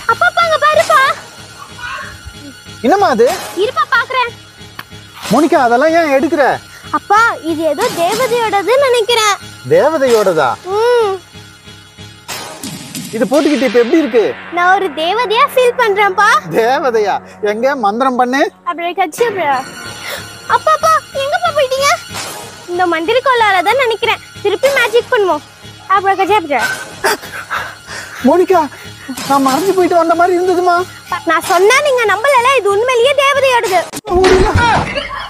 அப்பா அங்க பாருப்பா என்னம்மா அது இருப்பா பாக்குறேன் மோனிகா அதெல்லாம் ஏன் எடுக்கிற அப்பா இது ஏதோ தேவதையோடதுன்னு நினைக்கிறேன் தேவதையோடதா ம் இது போட்டுக்கிட்டு இப்ப எப்படி இருக்கு நான் ஒரு தேவதையா ஃபீல் பண்றேன்ப்பா தேவதையா எங்க மந்திரம் பண்ணு அப்படி கட்சி அப்பா அப்பா எங்கப்பா போயிட்டீங்க இந்த மந்திர கோளால தான் நினைக்கிறேன் திருப்பி மேஜிக் பண்ணுவோம் அப்புறம் கட்சி அப்படி மோனிகா நான் மறைஞ்சு போயிட்டு வந்த மாதிரி இருந்ததுமா நான் சொன்னா நீங்க நம்பல இது உண்மையிலேயே தேவதையோடது